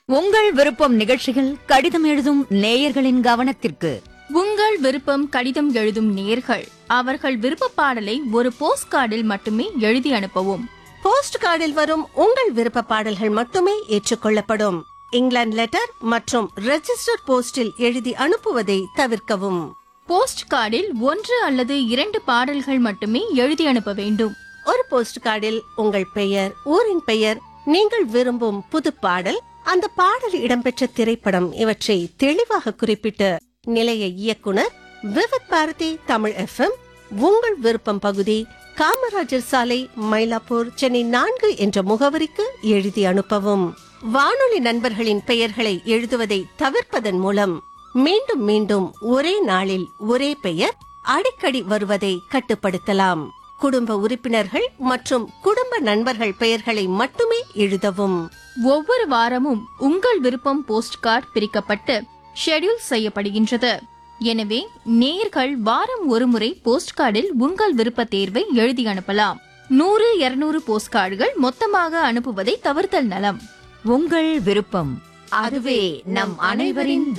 உங்கள் விருப்பம் நிகழ்ச்சியில் கடிதம் எழுதும் நேயர்களின் கவனத்திற்கு உங்கள் விருப்பம் கடிதம் எழுதும் நேர்கள் அவர்கள் விருப்ப பாடலை ஒரு போஸ்ட் கார்டில் மட்டுமே எழுதி அனுப்பவும் போஸ்ட் கார்டில் வரும் உங்கள் விருப்ப பாடல்கள் மட்டுமே ஏற்றுக்கொள்ளப்படும் இங்கிலாந்து லெட்டர் மற்றும் ரெஜிஸ்டர் போஸ்டில் எழுதி அனுப்புவதை தவிர்க்கவும் போஸ்ட் கார்டில் ஒன்று அல்லது இரண்டு பாடல்கள் மட்டுமே எழுதி அனுப்ப வேண்டும் ஒரு போஸ்ட் கார்டில் உங்கள் பெயர் ஊரின் பெயர் நீங்கள் விரும்பும் புது பாடல் அந்த பாடல் இடம்பெற்ற திரைப்படம் இவற்றை தெளிவாக குறிப்பிட்டு நிலைய இயக்குனர் விவத் பாரதி தமிழ் எஃப்எம் உங்கள் விருப்பம் பகுதி காமராஜர் சாலை மயிலாப்பூர் சென்னை நான்கு என்ற முகவரிக்கு எழுதி அனுப்பவும் வானொலி நண்பர்களின் பெயர்களை எழுதுவதை தவிர்ப்பதன் மூலம் மீண்டும் மீண்டும் ஒரே நாளில் ஒரே பெயர் அடிக்கடி வருவதை கட்டுப்படுத்தலாம் குடும்ப உறுப்பினர்கள் மற்றும் குடும்ப நண்பர்கள் பெயர்களை மட்டுமே எழுதவும் ஒவ்வொரு வாரமும் உங்கள் விருப்பம் போஸ்ட் கார்டு பிரிக்கப்பட்டு ஷெட்யூல் செய்யப்படுகின்றது எனவே நேர்கள் வாரம் ஒருமுறை போஸ்ட் கார்டில் உங்கள் விருப்ப தேர்வை எழுதி அனுப்பலாம் நூறு இருநூறு போஸ்ட் கார்டுகள் மொத்தமாக அனுப்புவதை தவிர்த்தல் நலம் உங்கள் விருப்பம் அதுவே நம் அனைவரின்